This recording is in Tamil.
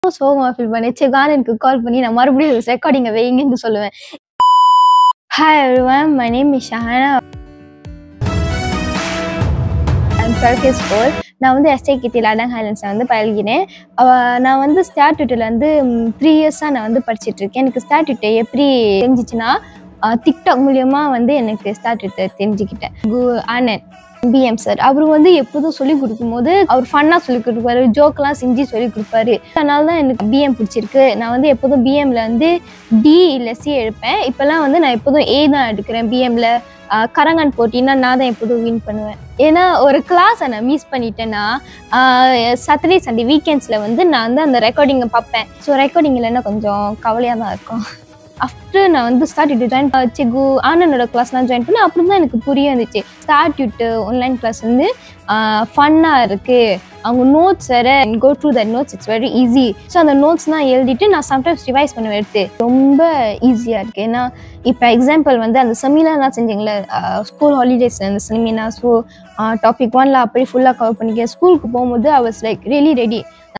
சோகமா ஃபீல் பண்ணேன் சரி கானனுக்கு கால் பண்ணி நான் மறுபடியும் ரெக்கார்டிங்கை வைங்கன்னு சொல்லுவேன் hi everyone my name is Shahana twelfth school நான் வந்து எஸ்டே கிட்டி லடன் ஹைலண்ட்ஸில் வந்து பழகினேன் அவ- நான் வந்து ஸ்டாட்யூட்டில் வந்து த்ரீ இயர்ஸாக நான் வந்து படிச்சிட்டு இருக்கேன் எனக்கு ஸ்டாட்யூட் எப்படி தெரிஞ்சிச்சுன்னா டிக்டாக் மூலியமா வந்து எனக்கு ஸ்டாட்யூட் தெரிஞ்சுக்கிட்டேன் கு ஆனந்த் பிஎம் சார் அவர் வந்து எப்போதும் சொல்லி கொடுக்கும்போது அவர் ஃபன்னாக சொல்லி கொடுப்பாரு ஜோக்கெலாம் செஞ்சு சொல்லி கொடுப்பாரு அதனால தான் எனக்கு பிஎம் பிடிச்சிருக்கு நான் வந்து எப்போதும் பிஎம்ல வந்து டி இல்லை சி எடுப்பேன் இப்போல்லாம் வந்து நான் எப்போதும் ஏ தான் எடுக்கிறேன் பிஎம்ல கரங்கன் போட்டின்னா நான் தான் எப்போதும் வின் பண்ணுவேன் ஏன்னா ஒரு கிளாஸை நான் மிஸ் பண்ணிட்டேன்னா சாட்டர்டே சண்டே வீக்கெண்ட்ஸில் வந்து நான் வந்து அந்த ரெக்கார்டிங்கை பார்ப்பேன் ஸோ ரெக்கார்டிங் இல்லைன்னா கொஞ்சம் கவலையாக தான் இருக்கும் ஆஃப்டர் நான் வந்து ஸ்டார்ட் ஜாயின் செகு ஆனனோட கிளாஸ்லாம் ஜாயின் பண்ணி அப்புறம் தான் எனக்கு புரிய வந்துச்சு ஸ்டார்ட் ஆன்லைன் கிளாஸ் வந்து ஃபன்னாக இருக்குது அவங்க நோட்ஸ் வேறு go through that notes it's very easy so அந்த நோட்ஸ்லாம் எழுதிட்டு நான் சம்டைம்ஸ் ரிவைஸ் பண்ண எடுத்து ரொம்ப ஈஸியாக இருக்குது ஏன்னா இப்போ எக்ஸாம்பிள் வந்து அந்த செமினார்லாம் செஞ்சீங்களே ஸ்கூல் ஹாலிடேஸ் அந்த செமினார் ஸோ டாபிக் ஒன்ல அப்படி ஃபுல்லாக கவர் பண்ணிக்க ஸ்கூலுக்கு போகும்போது I was like really ready